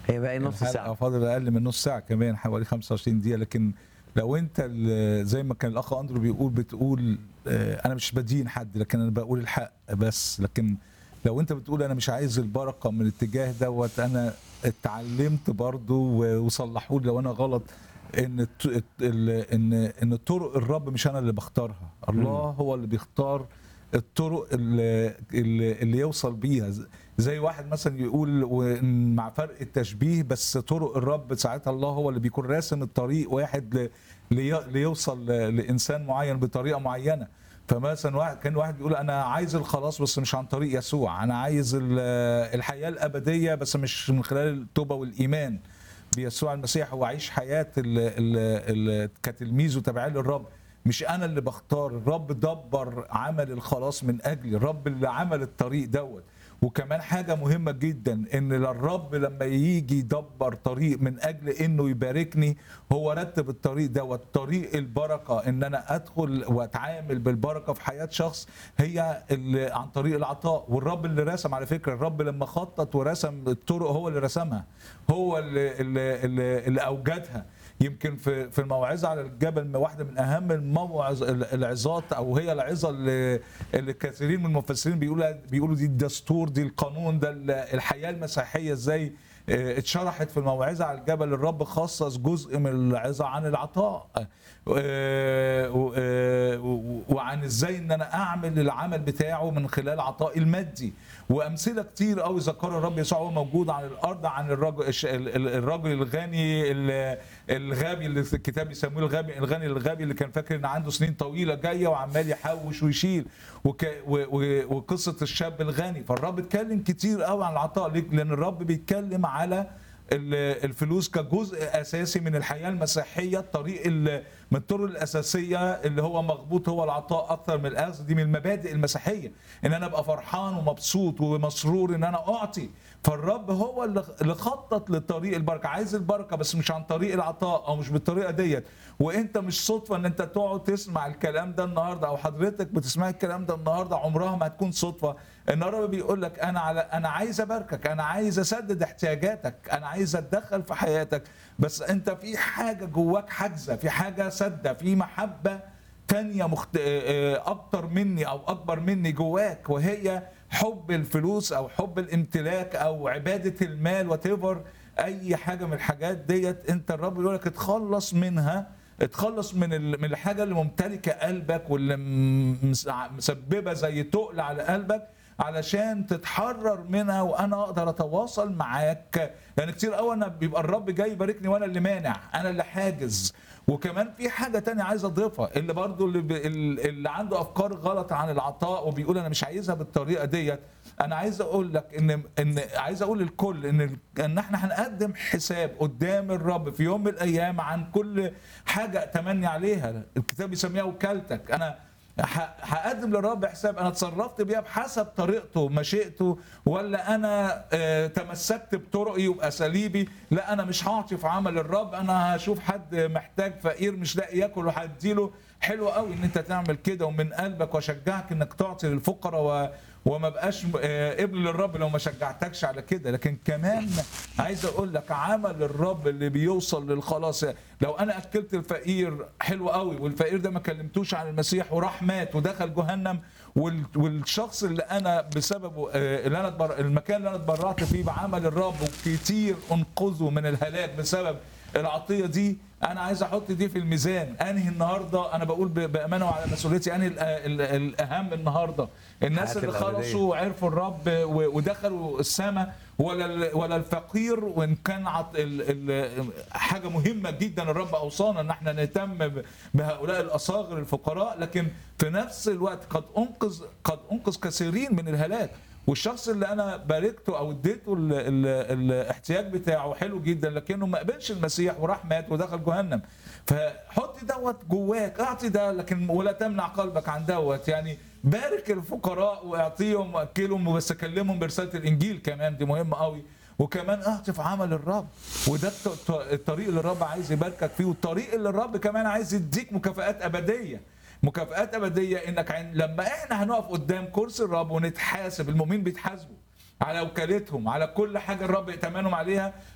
هي باقي نص الحلقة ساعه فاضل اقل من نص ساعه كمان حوالي 25 دقيقه لكن لو انت ال- زي ما كان الاخ اندرو بيقول بتقول آه، انا مش بدين حد لكن انا بقول الحق بس لكن لو انت بتقول انا مش عايز البركه من الاتجاه دوت انا اتعلمت برضو و- وصلحوا لي لو انا غلط ان الت- الت- ال- ان ان طرق الرب مش انا اللي بختارها الله هو اللي بيختار الطرق اللي, اللي اللي يوصل بيها ز- زي واحد مثلا يقول وإن مع فرق التشبيه بس طرق الرب ساعتها الله هو اللي بيكون راسم الطريق واحد ل- لي- ليوصل ل- لانسان معين بطريقه معينه فمثلا واحد كان واحد بيقول انا عايز الخلاص بس مش عن طريق يسوع انا عايز ال- الحياه الابديه بس مش من خلال التوبه والايمان بيسوع المسيح واعيش حياه ال- ال- ال- كتلميذ وتبعيه للرب مش انا اللي بختار الرب دبر عمل الخلاص من اجلي الرب اللي عمل الطريق دوت وكمان حاجة مهمة جدا ان الرب لما يجي يدبر طريق من اجل انه يباركني هو رتب الطريق دوت طريق البركة ان انا ادخل واتعامل بالبركة في حياة شخص هي اللي عن طريق العطاء والرب اللي رسم على فكرة الرب لما خطط ورسم الطرق هو اللي رسمها هو اللي, اللي, اللي, اللي اوجدها يمكن في في الموعظه على الجبل واحده من اهم الموعظ العظات او هي العظه اللي, اللي كثيرين من المفسرين بيقولوا بيقولوا دي الدستور دي القانون ده الحياه المسيحيه ازاي اه، اتشرحت في الموعظه على الجبل الرب خصص جزء من العظه عن العطاء اه، و- اه، و- وعن ازاي ان انا اعمل العمل بتاعه من خلال عطائي المادي وامثله كتير قوي ذكرها الرب يسوع هو موجود على الارض عن الرجل الش- ال- ال- الرجل الغني ال- الغبي اللي في الكتاب يسموه الغبي الغني الغبي اللي كان فاكر ان عنده سنين طويله جايه وعمال يحوش ويشيل وك و و وقصه الشاب الغني فالرب اتكلم كتير قوي عن العطاء ليه؟ لان الرب بيتكلم على ال- الفلوس كجزء اساسي من الحياه المسيحيه الطريق ال- من الطرق الاساسيه اللي هو مغبوط هو العطاء اكثر من الاخذ دي من المبادئ المسيحيه ان انا ابقى فرحان ومبسوط ومسرور ان انا اعطي فالرب هو اللي اللي خطط لطريق البركه عايز البركه بس مش عن طريق العطاء او مش بالطريقه ديت وانت مش صدفه ان انت تقعد تسمع الكلام ده النهارده او حضرتك بتسمع الكلام ده النهارده عمرها ما هتكون صدفه ان الرب بيقول لك انا على انا عايز اباركك انا عايز اسدد احتياجاتك انا عايز اتدخل في حياتك بس انت في حاجه جواك حاجزه في حاجه سده في محبه تانية مخت... آه، آه، اكتر مني او اكبر مني جواك وهي حب الفلوس او حب الامتلاك او عباده المال وتيفر اي حاجه من الحاجات ديت انت الرب يقول لك اتخلص منها اتخلص من ال- من الحاجه اللي ممتلكه قلبك واللي م- مس- مسببه زي تقل على قلبك علشان تتحرر منها وانا اقدر اتواصل معاك لان كتير قوي انا بيبقى الرب جاي يباركني وانا اللي مانع انا اللي حاجز وكمان في حاجه تانية عايز اضيفها اللي برضو اللي, ب... اللي عنده افكار غلط عن العطاء وبيقول انا مش عايزها بالطريقه ديت انا عايز اقول لك ان ان عايز اقول للكل ان ان احنا هنقدم حساب قدام الرب في يوم من الايام عن كل حاجه اتمني عليها الكتاب بيسميها وكالتك انا ه- هقدم للرب حساب انا اتصرفت بيها بحسب طريقته مشيئته ولا انا آه، تمسكت بطرقي وباساليبي لا انا مش هعطي في عمل الرب انا هشوف حد محتاج فقير مش لاقي ياكل وهديله حلو قوي ان انت تعمل كده ومن قلبك واشجعك انك تعطي للفقراء و وما بقاش آه، ابن للرب لو ما شجعتكش على كده لكن كمان عايز اقول لك عمل الرب اللي بيوصل للخلاص لو انا اكلت الفقير حلو قوي والفقير ده ما كلمتوش عن المسيح وراح مات ودخل جهنم وال- والشخص اللي انا بسببه آه، اللي انا اتبر... المكان اللي انا اتبرعت فيه بعمل الرب وكتير انقذوا من الهلاك بسبب العطيه دي انا عايز احط دي في الميزان انهي النهارده انا بقول ب- بامانه وعلى مسؤوليتي انهي ال- ال- الاهم النهارده الناس الحياة اللي الأبدية. خلصوا وعرفوا الرب و- ودخلوا السماء ولا ال- ولا الفقير وان كان عط ال ال حاجه مهمه جدا الرب اوصانا ان احنا نهتم ب- بهؤلاء الاصاغر الفقراء لكن في نفس الوقت قد انقذ قد انقذ كثيرين من الهلاك والشخص اللي انا باركته او اديته ال ال الاحتياج بتاعه حلو جدا لكنه ما قبلش المسيح وراح مات ودخل جهنم فحط دوت جواك اعطي ده لكن ولا تمنع قلبك عن دوت يعني بارك الفقراء واعطيهم واكلهم وبس كلمهم برساله الانجيل كمان دي مهمه قوي وكمان اعطي في عمل الرب وده الط- الط- الطريق اللي الرب عايز يباركك فيه والطريق اللي الرب كمان عايز يديك مكافآت ابديه مكافآت ابديه انك عن لما احنا هنقف قدام كرسي الرب ونتحاسب المؤمنين بيتحاسبوا على وكالتهم على كل حاجه الرب ائتمنهم عليها